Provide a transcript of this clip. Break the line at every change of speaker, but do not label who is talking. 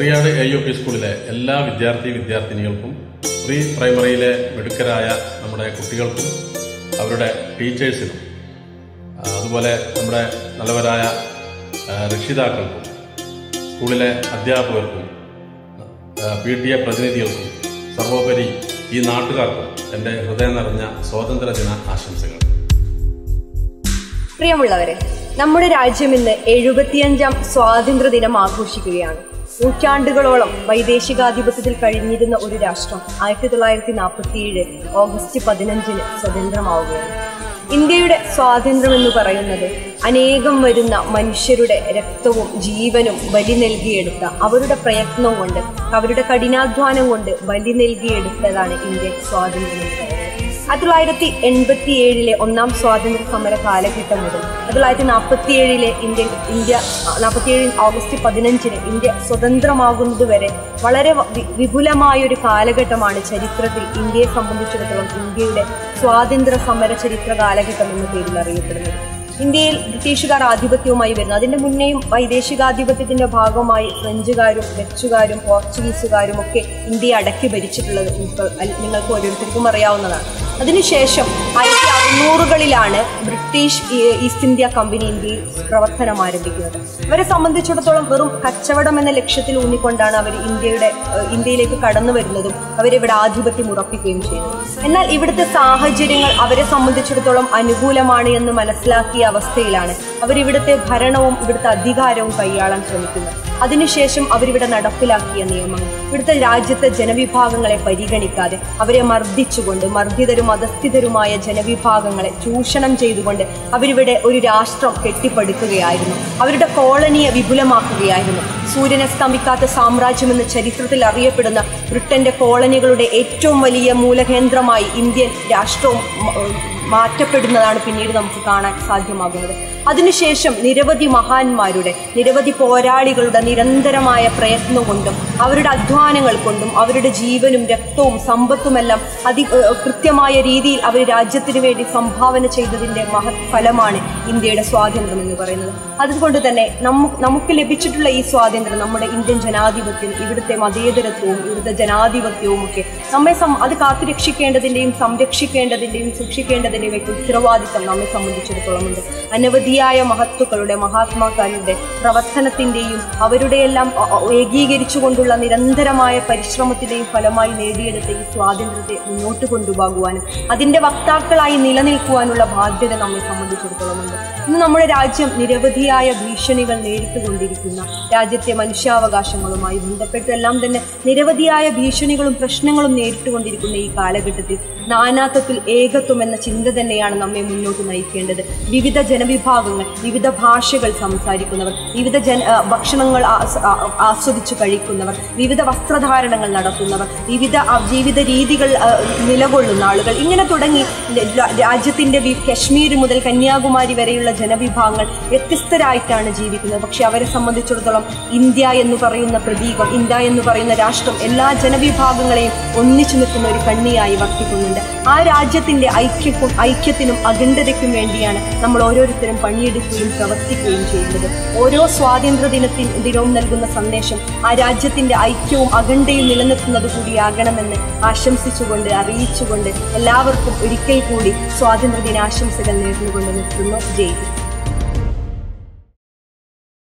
പടിയാട് A U P സ്കൂളിലെ എല്ലാ വിദ്യാർത്ഥി വിദ്യാർത്ഥിനികൾക്കും പ്രീ പ്രൈമറിയിലെ മിടുക്കരായ നമ്മുടെ കുട്ടികൾക്കും അവരുടെ ടീച്ചേഴ്സിനും ആ, അതുപോലെ നമ്മുടെ നല്ലവരായ ആ, രക്ഷിതാക്കൾക്കും സ്കൂളിലെ അധ്യാപകർക്കും പി ടി എ പ്രതിനിധികൾക്കും സർവോപരി ഈ നാട്ടുകാർക്കും എൻ്റെ ഹൃദയം നിറഞ്ഞ സ്വാതന്ത്ര്യദിന ആശംസകൾ
പ്രിയമുള്ളവരെ നമ്മുടെ രാജ്യം ഇന്ന് എഴുപത്തിയഞ്ചാം സ്വാതന്ത്ര്യ ദിനം ആഘോഷിക്കുകയാണ് നൂറ്റാണ്ടുകളോളം വൈദേശികാധിപത്യത്തിൽ കഴിഞ്ഞിരുന്ന ഒരു രാഷ്ട്രം ആയിരത്തി തൊള്ളായിരത്തി നാൽപ്പത്തിയേഴ് ഓഗസ്റ്റ് പതിനഞ്ചിന് സ്വതന്ത്രമാവുകയാണ് ഇന്ത്യയുടെ സ്വാതന്ത്ര്യം എന്ന് പറയുന്നത് അനേകം വരുന്ന മനുഷ്യരുടെ രക്തവും ജീവനും ബലി നൽകിയെടുത്ത അവരുടെ പ്രയത്നം കൊണ്ട് അവരുടെ കഠിനാധ്വാനം കൊണ്ട് ബലി നൽകിയെടുത്തതാണ് ഇന്ത്യൻ സ്വാതന്ത്ര്യം എന്ന് പറയുന്നത് ആയിരത്തി തൊള്ളായിരത്തി എൺപത്തി ഏഴിലെ ഒന്നാം സ്വാതന്ത്ര്യ സമര കാലഘട്ടം മുതൽ ആയിരത്തി തൊള്ളായിരത്തി നാൽപ്പത്തി ഏഴിലെ ഇന്ത്യൻ ഇന്ത്യ നാൽപ്പത്തിയേഴ് ഓഗസ്റ്റ് പതിനഞ്ചിന് ഇന്ത്യ സ്വതന്ത്രമാകുന്നത് വരെ വളരെ വ- വി- വിപുലമായ ഒരു കാലഘട്ടമാണ് ചരിത്രത്തിൽ ഇന്ത്യയെ സംബന്ധിച്ചിടത്തോളം ഇന്ത്യയുടെ സ്വാതന്ത്ര്യ സമര ചരിത്ര കാലഘട്ടം എന്ന പേരിൽ അറിയപ്പെടുന്നത് ഇന്ത്യയിൽ ബ്രിട്ടീഷുകാർ ആധിപത്യവുമായി വരുന്നു അതിന്റെ മുന്നേയും വൈദേശികാധിപത്യത്തിന്റെ ഭാഗമായി ഫ്രഞ്ചുകാരും ഡച്ചുകാരും പോർച്ചുഗീസുകാരും ഒക്കെ ഇന്ത്യയെ അടക്കി ഭരിച്ചിട്ടുള്ളത് നിങ്ങൾക്ക് അൽ- നിങ്ങൾക്ക് ഓരോരുത്തർക്കും അറിയാവുന്നതാണ് അതിനുശേഷം ആയിരത്തി അറുന്നൂറുകളിലാണ് ബ്രിട്ടീഷ് ഈ- ഈസ്റ്റ് ഇന്ത്യ കമ്പനി ഇന്ത്യയിൽ പ്രവർത്തനം ആരംഭിക്കുന്നത് അവരെ സംബന്ധിച്ചിടത്തോളം വെറും കച്ചവടം എന്ന ലക്ഷ്യത്തിൽ ഊന്നിക്കൊണ്ടാണ് അവർ ഇന്ത്യയുടെ ഏഹ്, ഇന്ത്യയിലേക്ക് കടന്നു വരുന്നതും അവരിവിടെ ആധിപത്യം ഉറപ്പിക്കുകയും ചെയ്യുന്നത് എന്നാൽ ഇവിടുത്തെ സാഹചര്യങ്ങൾ അവരെ സംബന്ധിച്ചിടത്തോളം അനുകൂലമാണ് എന്ന് മനസ്സിലാക്കിയ അവസ്ഥയിലാണ് അവരിവിടുത്തെ ഭരണവും ഇവിടുത്തെ അധികാരവും കൈയാളാൻ ശ്രമിക്കുന്നത് അതിനുശേഷം അവരിവിടെ നടപ്പിലാക്കിയ നിയമങ്ങൾ ഇവിടുത്തെ രാജ്യത്തെ ജനവിഭാഗങ്ങളെ പരിഗണിക്കാതെ അവരെ മർദ്ദിച്ചുകൊണ്ട് മർദ്ദിതരും അധസ്ഥിതരുമായ ജനവിഭാഗങ്ങളെ ചൂഷണം ചെയ്തുകൊണ്ട് അവരിവിടെ ഒരു രാഷ്ട്രം കെട്ടിപ്പടുക്കുകയായിരുന്നു അവരുടെ കോളനിയെ വിപുലമാക്കുകയായിരുന്നു സൂര്യനെ സ്തംഭിക്കാത്ത സാമ്രാജ്യമെന്ന് ചരിത്രത്തിൽ അറിയപ്പെടുന്ന ബ്രിട്ടന്റെ കോളനികളുടെ ഏറ്റവും വലിയ മൂലകേന്ദ്രമായി ഇന്ത്യൻ രാഷ്ട്രവും മ- മാറ്റപ്പെടുന്നതാണ് പിന്നീട് നമുക്ക് കാണാൻ സാധ്യമാകുന്നത് അതിനുശേഷം നിരവധി മഹാന്മാരുടെ നിരവധി പോരാളികളുടെ നിരന്തരമായ പ്രയത്നം കൊണ്ടും അവരുടെ അധ്വാനങ്ങൾ കൊണ്ടും അവരുടെ ജീവനും രക്തവും സമ്പത്തുമെല്ലാം അതി ഏഹ് കൃത്യമായ രീതിയിൽ അവർ രാജ്യത്തിന് വേണ്ടി സംഭാവന ചെയ്തതിന്റെ മഹത് ഫലമാണ് ഇന്ത്യയുടെ സ്വാതന്ത്ര്യം എന്ന് പറയുന്നത് അതുകൊണ്ട് തന്നെ നമുക്ക് നമുക്ക് ലഭിച്ചിട്ടുള്ള ഈ സ്വാതന്ത്ര്യം നമ്മുടെ ഇന്ത്യൻ ജനാധിപത്യം ഇവിടുത്തെ മതേതരത്വവും ഇവിടുത്തെ ജനാധിപത്യവും ഒക്കെ നമ്മെ സം അത് കാത്തുരക്ഷിക്കേണ്ടതിന്റെയും സംരക്ഷിക്കേണ്ടതിന്റെയും സൂക്ഷിക്കേണ്ടതിന്റെയും ഒക്കെ ഉത്തരവാദിത്തം നമ്മെ സംബന്ധിച്ചിടത്തോളം ഉണ്ട് അനവധിയായ മഹത്തുക്കളുടെ മഹാത്മാക്കളുടെ പ്രവർത്തനത്തിന്റെയും അവരുടെയെല്ലാം അ- അ- ഏകീകരിച്ചുകൊണ്ടുള്ള നിരന്തരമായ പരിശ്രമത്തിന്റെയും ഫലമായി നേടിയെടുത്ത ഈ സ്വാതന്ത്ര്യത്തെ മുന്നോട്ട് കൊണ്ടുപോകുവാനും അതിന്റെ വക്താക്കളായി നിലനിൽക്കുവാനുള്ള ബാധ്യത നമ്മെ സംബന്ധിച്ചിടത്തോളം ഉണ്ട് ഇന്ന് നമ്മുടെ രാജ്യം നിരവധിയായ ഭീഷണികൾ നേരിട്ടുകൊണ്ടിരിക്കുന്ന രാജ്യത്തെ മനുഷ്യാവകാശങ്ങളുമായി ബന്ധപ്പെട്ട് എല്ലാം തന്നെ നിരവധിയായ ഭീഷണികളും പ്രശ്നങ്ങളും നേരിട്ടുകൊണ്ടിരിക്കുന്ന ഈ കാലഘട്ടത്തിൽ നാനാത്വത്തിൽ ഏകത്വം എന്ന ചിന്ത തന്നെയാണ് നമ്മെ മുന്നോട്ട് നയിക്കേണ്ടത് വിവിധ ജനവിഭാഗങ്ങൾ വിവിധ ഭാഷകൾ സംസാരിക്കുന്നവർ വിവിധ ജന ആ, ഭക്ഷണങ്ങൾ ആസ്- ആ- ആസ്വദിച്ചു കഴിക്കുന്നവർ വിവിധ വസ്ത്രധാരണങ്ങൾ നടത്തുന്നവർ വിവിധ ആ, ജീവിത രീതികൾ ആ, നിലകൊള്ളുന്ന ആളുകൾ ഇങ്ങനെ തുടങ്ങി ല- രാജ്യത്തിന്റെ വി- കശ്മീർ മുതൽ കന്യാകുമാരി വരെയുള്ള ജനവിഭാഗങ്ങൾ വ്യത്യസ്തരായിട്ടാണ് ജീവിക്കുന്നത് പക്ഷെ അവരെ സംബന്ധിച്ചിടത്തോളം ഇന്ത്യ എന്ന് പറയുന്ന പ്രതീകം ഇന്ത്യ എന്ന് പറയുന്ന രാഷ്ട്രം എല്ലാ ജനവിഭാഗങ്ങളെയും ഒന്നിച്ചു നിൽക്കുന്ന ഒരു കണ്ണിയായി വർത്തിക്കുന്നുണ്ട് ആ രാജ്യത്തിന്റെ ഐക്യക്കും ഐക്യത്തിനും അഖണ്ഡതയ്ക്കും വേണ്ടിയാണ് നമ്മൾ ഓരോരുത്തരും പണിയെടുക്കുകയും പ്രവർത്തിക്കുകയും ചെയ്യുന്നത് ഓരോ സ്വാതന്ത്ര്യ ദിനത്തിൽ ദിനവും നൽകുന്ന സന്ദേശം ആ രാജ്യത്തിന്റെ ഐക്യവും അഖണ്ഡയും നിലനിർത്തുന്നത് കൂടിയാകണമെന്ന് ആശംസിച്ചുകൊണ്ട് അറിയിച്ചുകൊണ്ട് എല്ലാവർക്കും ഒരിക്കൽ കൂടി സ്വാതന്ത്ര്യ ദിനാശംസകൾ നേർന്നുകൊണ്ട് നിർത്തുന്നു ജയ് ഹിന്ദ്.